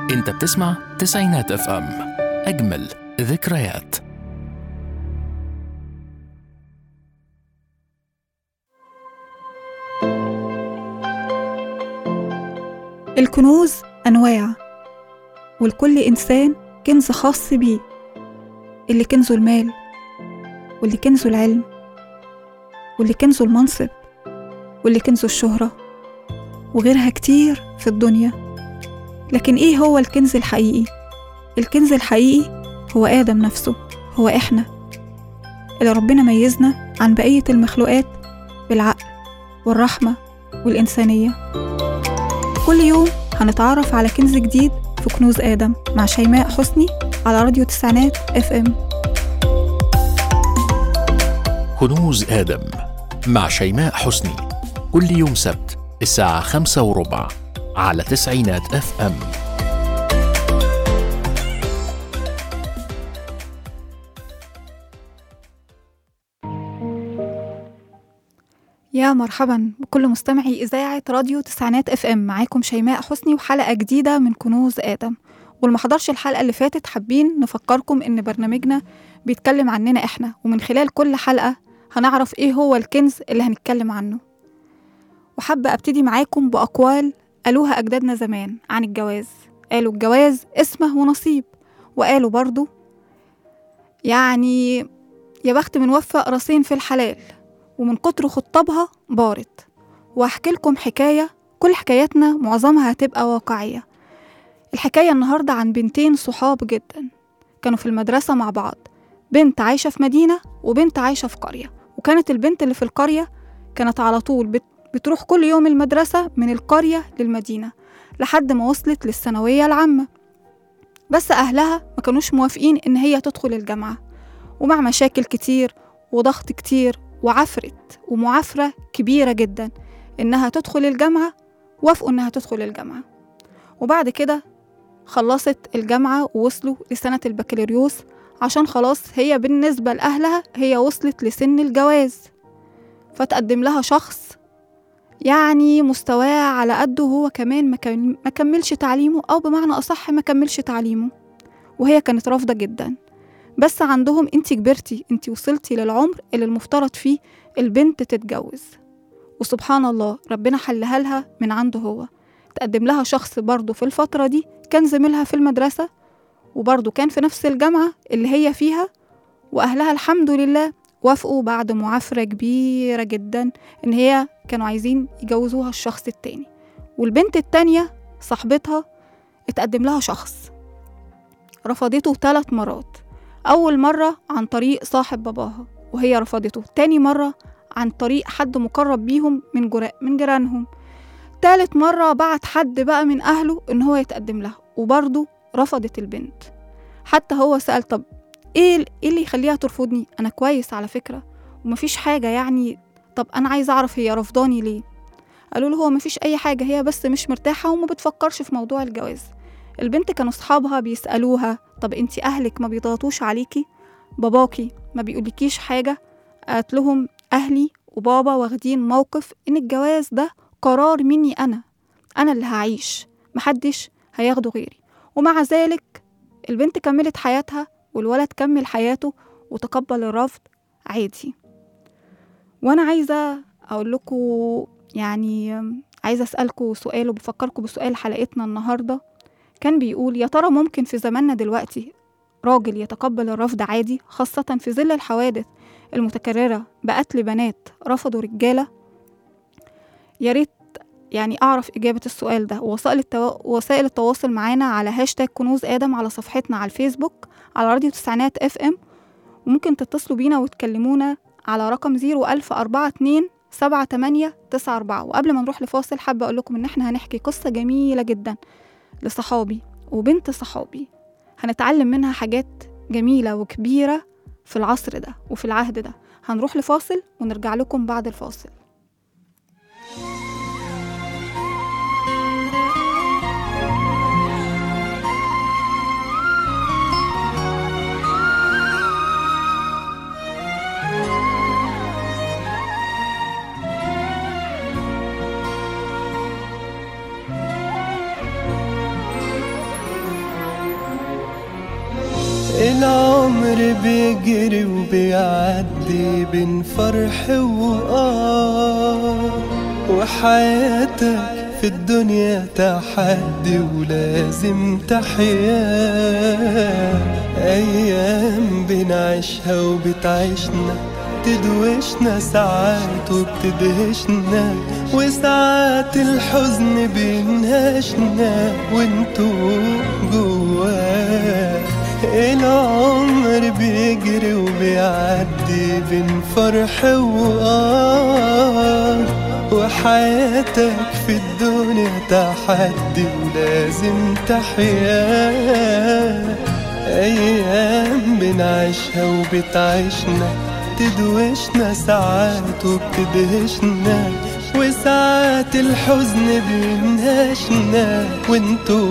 انت بتسمع تسعينات اف ام اجمل ذكريات الكنوز أنواع ولكل إنسان كنز خاص بيه اللي كنزه المال واللي كنزه العلم واللي كنزه المنصب واللي كنزه الشهرة وغيرها كتير في الدنيا لكن إيه هو الكنز الحقيقي؟ الكنز الحقيقي هو آدم نفسه هو إحنا اللي ربنا ميزنا عن بقية المخلوقات بالعقل والرحمة والإنسانية كل يوم هنتعرف على كنز جديد في كنوز آدم مع شيماء حسني على راديو تسعينات اف ام كنوز آدم مع شيماء حسني كل يوم سبت الساعة خمسة وربع على تسعينات اف ام يا مرحبا بكل مستمعي إذاعة راديو تسعينات اف ام معاكم شيماء حسني وحلقة جديدة من كنوز آدم واللي محضرش الحلقة اللي فاتت حابين نفكركم إن برنامجنا بيتكلم عننا إحنا ومن خلال كل حلقة هنعرف إيه هو الكنز اللي هنتكلم عنه وحابة أبتدي معاكم بأقوال قالوها أجدادنا زمان عن الجواز قالوا الجواز اسمه ونصيب وقالوا برضو يعني يا بخت من وفق راسين في الحلال ومن كتر خطابها بارت وهحكي لكم حكاية كل حكاياتنا معظمها هتبقى واقعية الحكاية النهاردة عن بنتين صحاب جدا كانوا في المدرسة مع بعض بنت عايشة في مدينة وبنت عايشة في قرية وكانت البنت اللي في القرية كانت على طول بت بتروح كل يوم المدرسة من القرية للمدينة لحد ما وصلت للثانوية العامة بس أهلها ما كانوش موافقين إن هي تدخل الجامعة ومع مشاكل كتير وضغط كتير وعفرت ومعافرة كبيرة جدا إنها تدخل الجامعة وافقوا إنها تدخل الجامعة وبعد كده خلصت الجامعة ووصلوا لسنة البكالوريوس عشان خلاص هي بالنسبة لأهلها هي وصلت لسن الجواز فتقدم لها شخص يعني مستواه على قده هو كمان ما كملش تعليمه أو بمعنى أصح ما كملش تعليمه وهي كانت رافضة جدا بس عندهم انت كبرتي انت وصلتي للعمر اللي المفترض فيه البنت تتجوز وسبحان الله ربنا حلها لها من عنده هو تقدم لها شخص برضه في الفترة دي كان زميلها في المدرسة وبرضه كان في نفس الجامعة اللي هي فيها وأهلها الحمد لله وافقوا بعد معافرة كبيرة جدا إن هي كانوا عايزين يجوزوها الشخص التاني والبنت التانية صاحبتها اتقدم لها شخص رفضته ثلاث مرات أول مرة عن طريق صاحب باباها وهي رفضته تاني مرة عن طريق حد مقرب بيهم من جرا... من جيرانهم تالت مرة بعت حد بقى من أهله إن هو يتقدم لها وبرضه رفضت البنت حتى هو سأل طب إيه إيه اللي يخليها ترفضني أنا كويس على فكرة ومفيش حاجة يعني طب أنا عايزة أعرف هي رفضاني ليه قالوا له هو مفيش أي حاجة هي بس مش مرتاحة وما بتفكرش في موضوع الجواز البنت كانوا صحابها بيسألوها طب انتي أهلك ما بيضغطوش عليكي باباكي ما بيقولكيش حاجة قالت لهم أهلي وبابا واخدين موقف إن الجواز ده قرار مني أنا أنا اللي هعيش محدش هياخده غيري ومع ذلك البنت كملت حياتها والولد كمل حياته وتقبل الرفض عادي وأنا عايزة أقول لكم يعني عايزة أسألكم سؤال وبفكركم بسؤال حلقتنا النهاردة كان بيقول يا ترى ممكن في زماننا دلوقتي راجل يتقبل الرفض عادي خاصة في ظل الحوادث المتكررة بقتل بنات رفضوا رجالة يا ريت يعني أعرف إجابة السؤال ده وسائل التو... وسائل التواصل معانا على هاشتاج كنوز آدم على صفحتنا على الفيسبوك على راديو تسعينات اف ام وممكن تتصلوا بينا وتكلمونا على رقم زيرو ألف أربعة اتنين سبعة تمانية تسعة أربعة وقبل ما نروح لفاصل حابة أقول لكم إن إحنا هنحكي قصة جميلة جدا لصحابي وبنت صحابي هنتعلم منها حاجات جميلة وكبيرة في العصر ده وفي العهد ده هنروح لفاصل ونرجع لكم بعد الفاصل العمر بيجري وبيعدي بين فرح وآه وحياتك في الدنيا تحدي ولازم تحيا أيام بنعيشها وبتعيشنا تدوشنا ساعات وبتدهشنا وساعات الحزن بينهشنا وانتو جواه العمر بيجري وبيعدي بين فرح وآه وحياتك في الدنيا تحدي ولازم تحيا أيام بنعيشها وبتعيشنا تدوشنا ساعات وبتدهشنا وساعات الحزن بينهشنا وانتو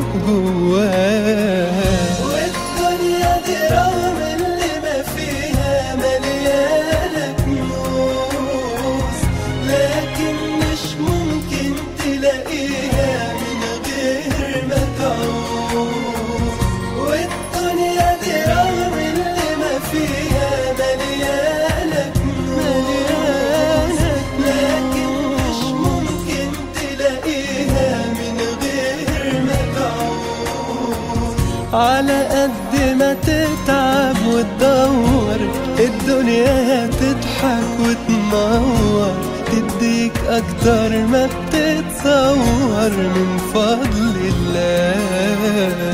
جواه والدنيا دي رغم اللي ما فيها مليانة كنوز لكن مش ممكن تلاقيها من غير ما تعوز والدنيا دي رغم اللي ما فيها مليانة كنوز لكن مش ممكن تلاقيها من غير ما تعوز على قد ما تتعب وتدور الدنيا هتضحك وتنور تديك أكتر ما بتتصور من فضل الله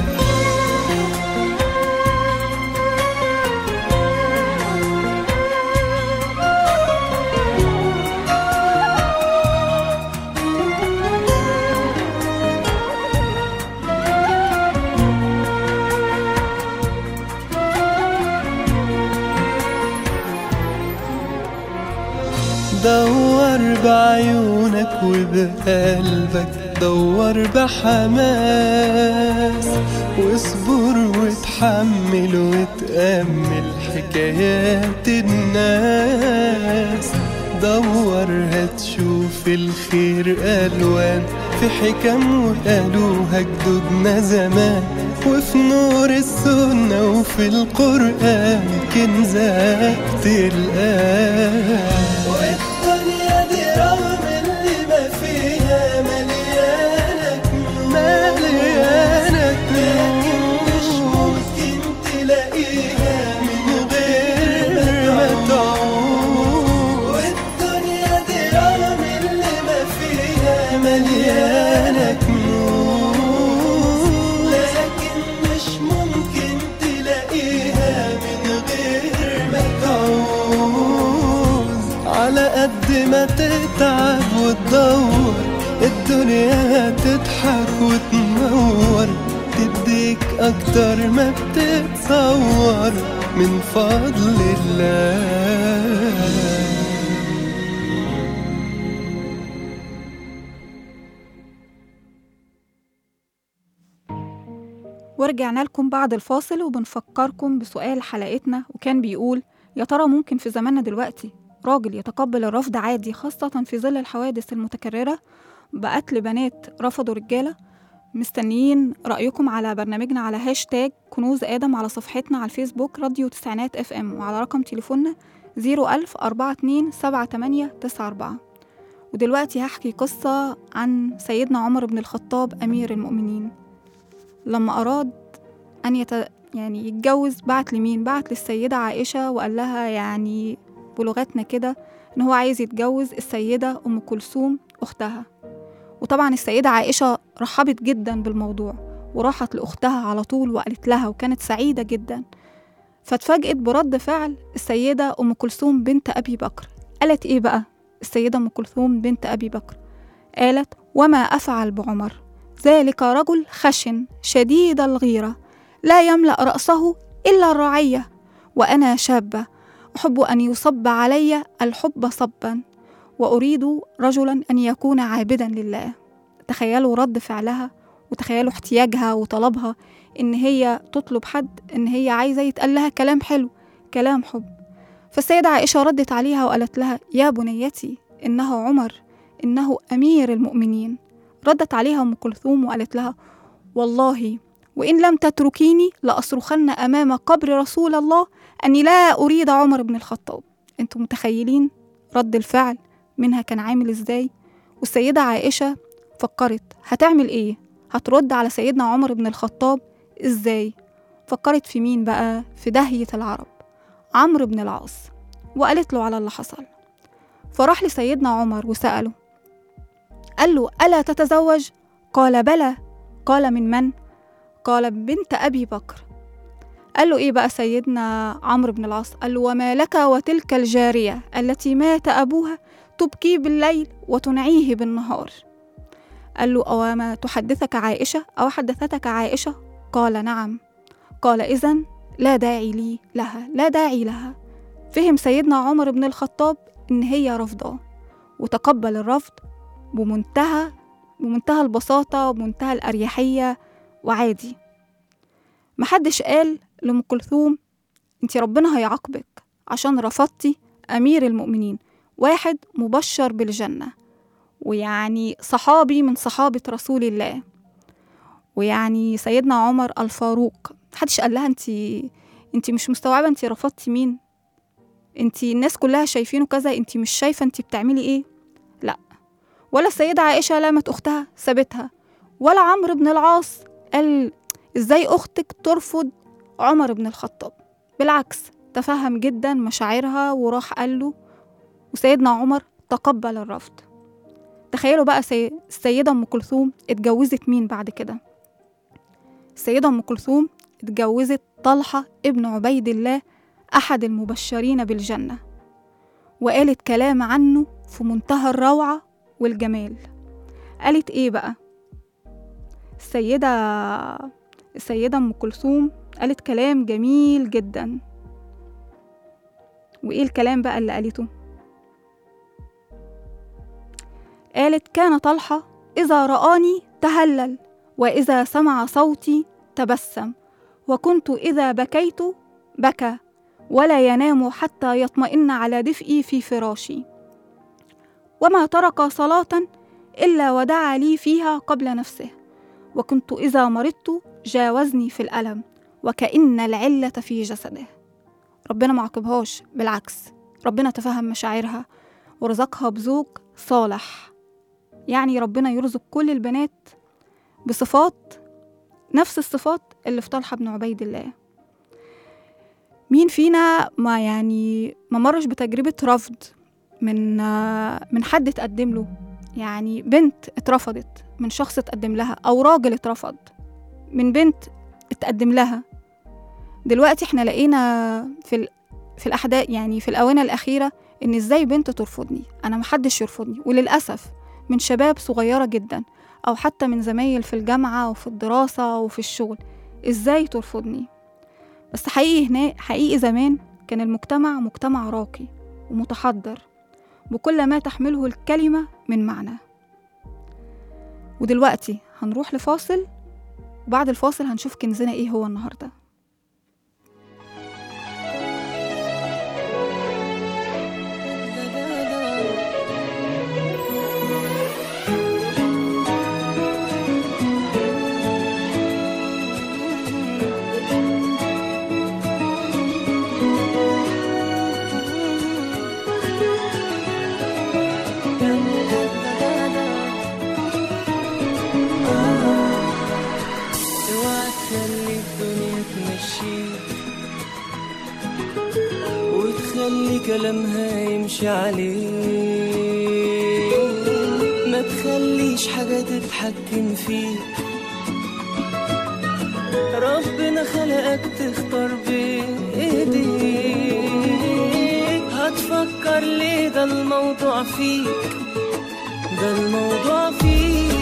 دور بعيونك وبقلبك دور بحماس واصبر وتحمل وتأمل حكايات الناس دور هتشوف الخير ألوان في حكم وقالوها جدودنا زمان وفي نور السنة وفي القرآن كنزك تلقاه والدنيا دي رغم اللي ما فيها مليانة مليانة لكن مش ممكن تلاقيها من غير ما تعوز والدنيا دي رغم اللي ما فيها مليانة كنوز لكن مش ممكن تلاقيها من غير ما تعوز على قد ما تتعب وتدور الدنيا تضحك وتنور تديك أكتر ما بتتصور من فضل الله ورجعنا لكم بعد الفاصل وبنفكركم بسؤال حلقتنا وكان بيقول يا ترى ممكن في زماننا دلوقتي راجل يتقبل الرفض عادي خاصة في ظل الحوادث المتكررة بقتل بنات رفضوا رجالة مستنيين رأيكم على برنامجنا على هاشتاج كنوز آدم على صفحتنا على الفيسبوك راديو تسعينات اف ام وعلى رقم تليفوننا 01000 42 78 94 ودلوقتي هحكي قصة عن سيدنا عمر بن الخطاب أمير المؤمنين لما أراد أن يت... يعني يتجوز بعت لمين بعت للسيدة عائشة وقال لها يعني بلغتنا كده إن هو عايز يتجوز السيدة أم كلثوم أختها وطبعا السيدة عائشة رحبت جدا بالموضوع وراحت لأختها على طول وقالت لها وكانت سعيدة جدا فاتفاجئت برد فعل السيدة أم كلثوم بنت أبي بكر قالت إيه بقى السيدة أم كلثوم بنت أبي بكر قالت وما أفعل بعمر ذلك رجل خشن شديد الغيرة لا يملأ رأسه إلا الرعية وأنا شابة أحب أن يصب علي الحب صبا وأريد رجلا أن يكون عابدا لله تخيلوا رد فعلها وتخيلوا احتياجها وطلبها إن هي تطلب حد إن هي عايزة يتقال لها كلام حلو كلام حب فالسيدة عائشة ردت عليها وقالت لها يا بنيتي إنه عمر إنه أمير المؤمنين ردت عليها أم كلثوم وقالت لها والله وإن لم تتركيني لأصرخن أمام قبر رسول الله أني لا أريد عمر بن الخطاب أنتم متخيلين رد الفعل منها كان عامل إزاي والسيدة عائشة فكرت هتعمل إيه هترد على سيدنا عمر بن الخطاب إزاي فكرت في مين بقى في دهية العرب عمرو بن العاص وقالت له على اللي حصل فراح لسيدنا عمر وسأله قال له ألا تتزوج؟ قال بلى قال من من؟ قال بنت أبي بكر قال له إيه بقى سيدنا عمرو بن العاص قال له وما لك وتلك الجارية التي مات أبوها تبكي بالليل وتنعيه بالنهار قال له أوما تحدثك عائشة أو حدثتك عائشة قال نعم قال إذن لا داعي لي لها لا داعي لها فهم سيدنا عمر بن الخطاب إن هي رفضاه وتقبل الرفض بمنتهى بمنتهى البساطة وبمنتهى الأريحية وعادي محدش قال لأم كلثوم انت ربنا هيعاقبك عشان رفضتي أمير المؤمنين واحد مبشر بالجنة ويعني صحابي من صحابة رسول الله ويعني سيدنا عمر الفاروق محدش قال لها انت انت مش مستوعبة انت رفضتي مين انت الناس كلها شايفينه كذا انت مش شايفة انت بتعملي ايه لا ولا السيدة عائشة لامت أختها سابتها ولا عمرو بن العاص قال ازاي أختك ترفض عمر بن الخطاب بالعكس تفهم جدا مشاعرها وراح قال له وسيدنا عمر تقبل الرفض تخيلوا بقى سي... السيدة أم كلثوم اتجوزت مين بعد كده السيدة أم كلثوم اتجوزت طلحة ابن عبيد الله أحد المبشرين بالجنة وقالت كلام عنه في منتهى الروعة والجمال قالت إيه بقى السيدة السيدة أم كلثوم قالت كلام جميل جدا وإيه الكلام بقى اللي قالته قالت كان طلحة إذا رآني تهلل وإذا سمع صوتي تبسم وكنت إذا بكيت بكى ولا ينام حتى يطمئن على دفئي في فراشي وما ترك صلاة إلا ودعا لي فيها قبل نفسه وكنت إذا مرضت جاوزني في الألم وكأن العلة في جسده ربنا ما عاقبهاش بالعكس ربنا تفهم مشاعرها ورزقها بزوج صالح يعني ربنا يرزق كل البنات بصفات نفس الصفات اللي في طلحة بن عبيد الله مين فينا ما يعني ما مرش بتجربة رفض من من حد اتقدم له يعني بنت اترفضت من شخص اتقدم لها أو راجل اترفض من بنت اتقدم لها دلوقتي احنا لقينا في ال... في الأحداث يعني في الآونة الأخيرة إن إزاي بنت ترفضني أنا محدش يرفضني وللأسف من شباب صغيرة جدا أو حتى من زمايل في الجامعة وفي الدراسة وفي الشغل إزاي ترفضني بس حقيقي هنا حقيقي زمان كان المجتمع مجتمع راقي ومتحضر بكل ما تحمله الكلمة من معنى ودلوقتي هنروح لفاصل وبعد الفاصل هنشوف كنزنا ايه هو النهارده اوعى تخلي الدنيا تمشيك وتخلي كلامها يمشي عليك ما تخليش حاجة تتحكم فيك ربنا خلقك تختار بإيديك هتفكر ليه ده الموضوع فيك ده الموضوع فيك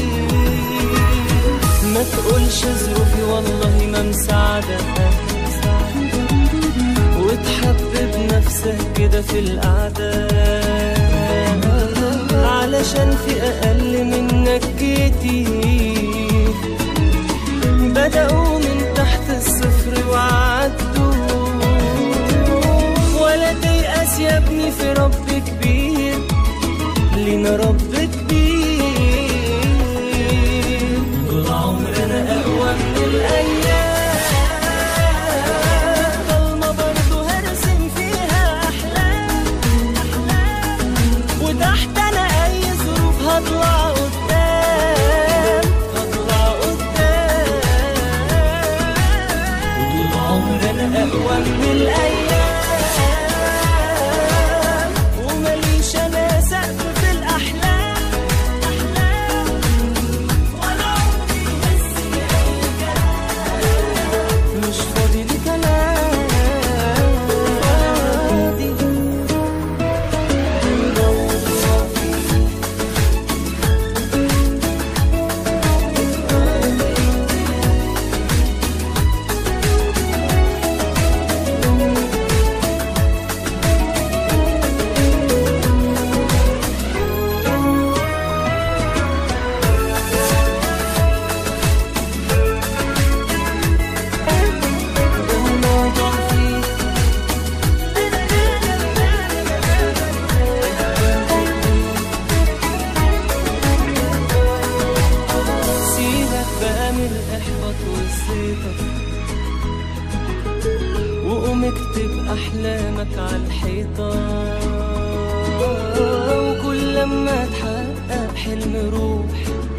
ما تقولش ظروفي والله ما مساعدة وتحبب نفسك كده في القعدة علشان في أقل منك كتير بدأوا من تحت الصفر وعدوا ولا تيأس يا ابني في رب كبير لينا رب كبير طول عمرنا أقوى من بصيتك وقوم اكتب احلامك على الحيطة وكل لما تحقق حلم روح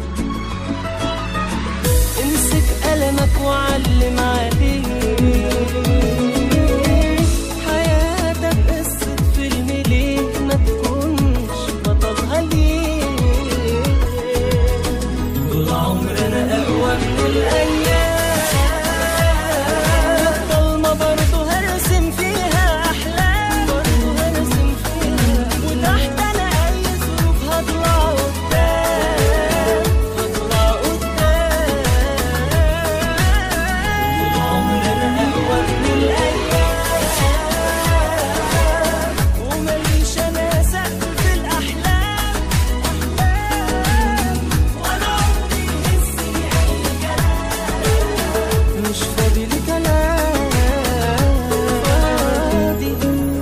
امسك قلمك وعلم عليه حياتك قصة فيلم ليه ما تكونش بطلها ليه طول عمرنا أقوى من الأيام الضلمة برضه هرسم فيها أحلام برضه هرسم فيها وتحت أنا أي ظروف هطلع قدام هطلع قدام طول عمرنا أقوى من الأيام ومليش أنا سقف في الأحلام وأنا عمري يهزني أي كلام مش فاضي لكلام فاضي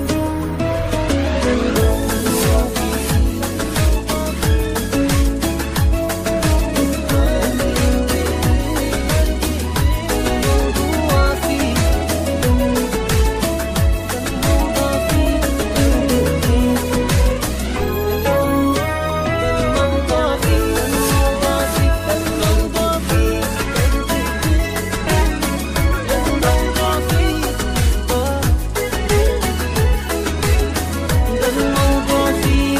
الموضوع فيه الموضوع فيه الموضوع فيه الموضوع فيه الموضوع فيه الموضوع فيه ده الموضوع فيه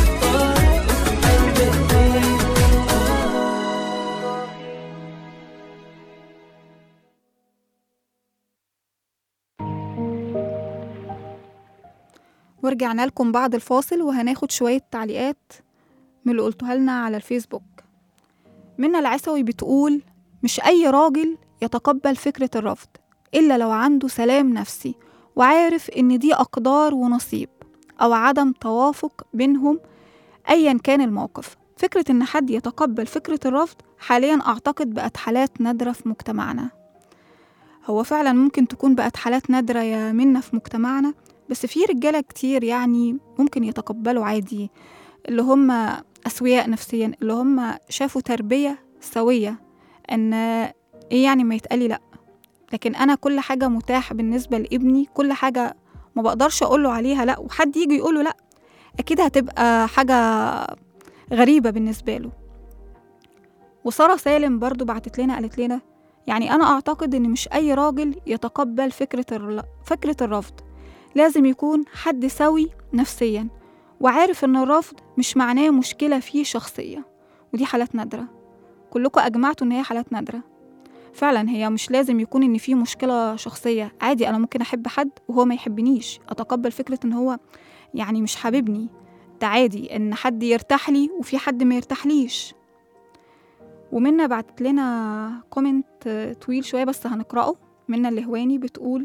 ورجعنا لكم بعد الفاصل وهناخد شوية تعليقات من اللي قلتوها لنا على الفيسبوك منى العسوي بتقول مش أي راجل يتقبل فكرة الرفض إلا لو عنده سلام نفسي وعارف إن دي أقدار ونصيب أو عدم توافق بينهم أيا كان الموقف فكرة إن حد يتقبل فكرة الرفض حاليا أعتقد بقت حالات نادرة في مجتمعنا هو فعلا ممكن تكون بقت حالات نادرة يا منا في مجتمعنا بس في رجالة كتير يعني ممكن يتقبلوا عادي اللي هم أسوياء نفسيا اللي هم شافوا تربية سوية إن إيه يعني ما يتقالي لأ لكن أنا كل حاجة متاح بالنسبة لابني كل حاجة ما بقدرش أقوله عليها لأ وحد يجي يقوله لأ أكيد هتبقى حاجة غريبة بالنسبة له وسارة سالم برضو بعتت لنا قالت لنا يعني أنا أعتقد إن مش أي راجل يتقبل فكرة الر- فكرة الرفض لازم يكون حد سوي نفسيا وعارف إن الرفض مش معناه مشكلة فيه شخصية ودي حالات نادرة كلكم أجمعتوا إن هي حالات نادرة فعلا هي مش لازم يكون إن في مشكلة شخصية عادي أنا ممكن أحب حد وهو ما يحبنيش أتقبل فكرة إن هو يعني مش حاببني ده عادي إن حد يرتاح لي وفي حد ما يرتاحليش ومنا بعتت لنا كومنت طويل شوية بس هنقرأه منا الهواني بتقول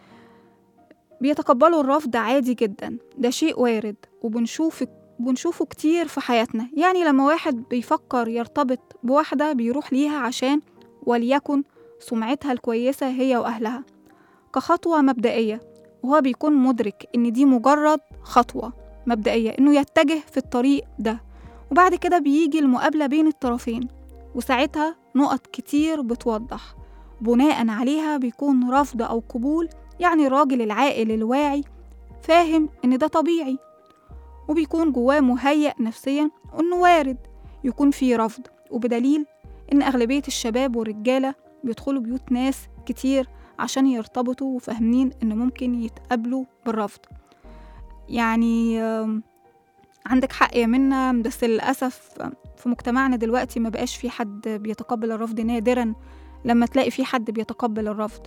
بيتقبلوا الرفض عادي جدا ده شيء وارد وبنشوف بنشوفه كتير في حياتنا يعني لما واحد بيفكر يرتبط بواحدة بيروح ليها عشان وليكن سمعتها الكويسة هي وأهلها كخطوة مبدئية وهو بيكون مدرك إن دي مجرد خطوة مبدئية إنه يتجه في الطريق ده وبعد كده بيجي المقابلة بين الطرفين وساعتها نقط كتير بتوضح بناء عليها بيكون رفض أو قبول يعني الراجل العاقل الواعي فاهم إن ده طبيعي وبيكون جواه مهيأ نفسيا إنه وارد يكون فيه رفض وبدليل إن أغلبية الشباب والرجالة بيدخلوا بيوت ناس كتير عشان يرتبطوا وفاهمين إن ممكن يتقابلوا بالرفض يعني آم، عندك حق يا منا بس للأسف في مجتمعنا دلوقتي ما بقاش في حد بيتقبل الرفض نادرا لما تلاقي في حد بيتقبل الرفض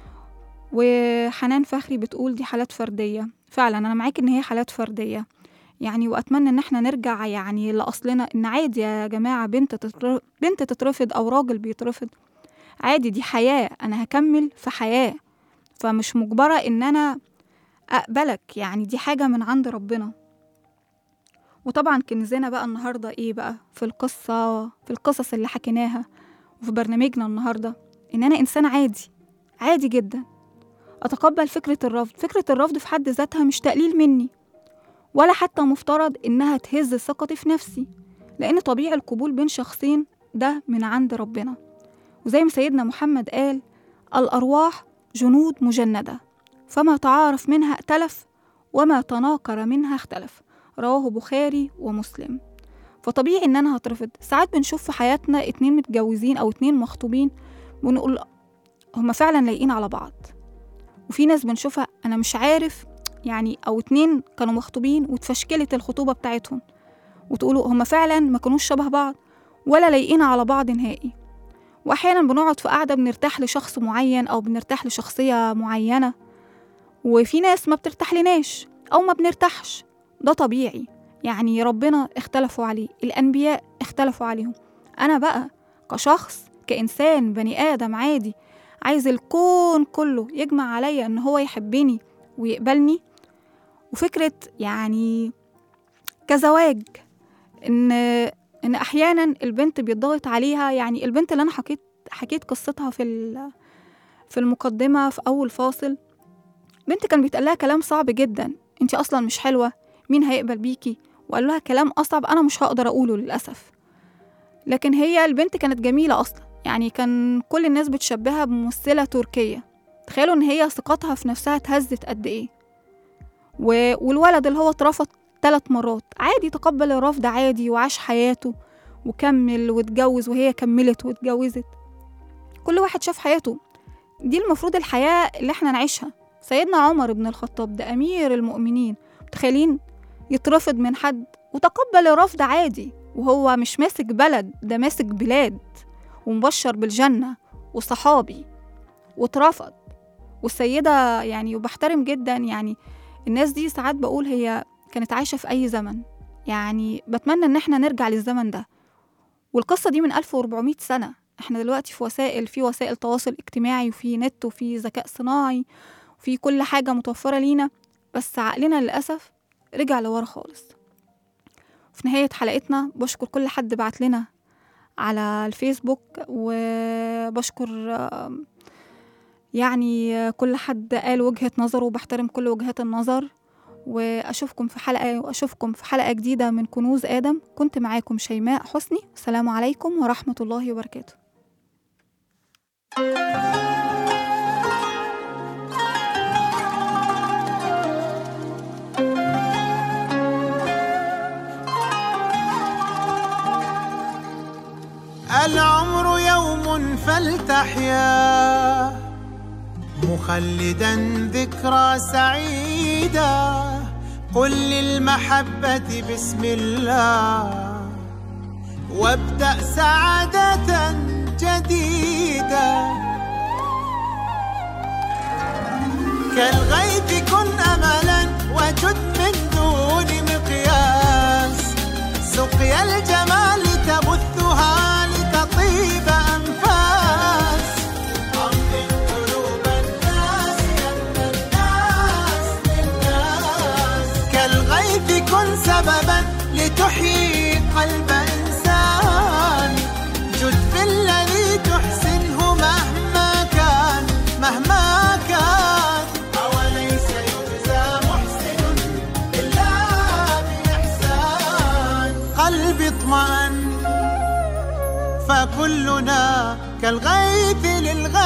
وحنان فخري بتقول دي حالات فردية فعلا أنا معاك إن هي حالات فردية يعني وأتمنى إن احنا نرجع يعني لأصلنا إن عادي يا جماعة بنت تتر... بنت تترفض أو راجل بيترفض عادي دي حياة أنا هكمل في حياة فمش مجبرة إن أنا أقبلك يعني دي حاجة من عند ربنا وطبعا كنزنا بقى النهاردة إيه بقى في القصة في القصص اللي حكيناها وفي برنامجنا النهاردة إن أنا إنسان عادي عادي جدا أتقبل فكرة الرفض فكرة الرفض في حد ذاتها مش تقليل مني ولا حتى مفترض إنها تهز ثقتي في نفسي لأن طبيعي القبول بين شخصين ده من عند ربنا وزي ما سيدنا محمد قال الأرواح جنود مجندة فما تعارف منها ائتلف وما تناكر منها اختلف رواه بخاري ومسلم فطبيعي ان انا هترفض ساعات بنشوف في حياتنا اتنين متجوزين او اتنين مخطوبين ونقول هما فعلا لايقين على بعض وفي ناس بنشوفها انا مش عارف يعني او اتنين كانوا مخطوبين واتفشكلت الخطوبة بتاعتهم وتقولوا هما فعلا ما كانوش شبه بعض ولا لايقين على بعض نهائي واحيانا بنقعد في قعدة بنرتاح لشخص معين او بنرتاح لشخصية معينة وفي ناس ما بترتاح لناش او ما بنرتاحش ده طبيعي يعني ربنا اختلفوا عليه الانبياء اختلفوا عليهم انا بقى كشخص كانسان بني ادم عادي عايز الكون كله يجمع عليا ان هو يحبني ويقبلني وفكرة يعني كزواج ان ان احيانا البنت بيتضغط عليها يعني البنت اللي انا حكيت حكيت قصتها في ال- في المقدمة في اول فاصل بنت كان بيتقال لها كلام صعب جدا انت اصلا مش حلوة مين هيقبل بيكي وقال لها كلام اصعب انا مش هقدر اقوله للاسف لكن هي البنت كانت جميلة اصلا يعني كان كل الناس بتشبهها بممثلة تركية تخيلوا ان هي ثقتها في نفسها اتهزت قد ايه و... والولد اللي هو اترفض ثلاث مرات عادي تقبل الرفض عادي وعاش حياته وكمل واتجوز وهي كملت واتجوزت كل واحد شاف حياته دي المفروض الحياة اللي احنا نعيشها سيدنا عمر بن الخطاب ده أمير المؤمنين متخيلين يترفض من حد وتقبل الرفض عادي وهو مش ماسك بلد ده ماسك بلاد ومبشر بالجنة وصحابي واترفض والسيدة يعني وبحترم جدا يعني الناس دي ساعات بقول هي كانت عايشة في أي زمن يعني بتمنى إن احنا نرجع للزمن ده والقصة دي من 1400 سنة احنا دلوقتي في وسائل في وسائل تواصل اجتماعي وفي نت وفي ذكاء صناعي وفي كل حاجة متوفرة لينا بس عقلنا للأسف رجع لورا خالص في نهاية حلقتنا بشكر كل حد بعت لنا على الفيسبوك وبشكر آم، يعني آه، كل حد قال وجهة نظره وبحترم كل وجهات النظر وأشوفكم في حلقة وأشوفكم في حلقة جديدة من كنوز آدم كنت معاكم شيماء حسني السلام عليكم ورحمة الله وبركاته العمر يوم فلتحيا مخلدا ذكرى سعيدة قل للمحبة بسم الله وابدأ سعادة جديدة كالغيث كن أملا وجد من دون مقياس سقيا الجمال تبثها لتطيب أنفاس عظم قلوب الناس يا الناس للناس كالغيث كن سببا لتحيي قلب إنسان جد في الذي تحسنه مهما كان مهما كان أوليس يجزى محسن إلا بإحسان قلبي اطمأن فكلنا كالغيث للغيث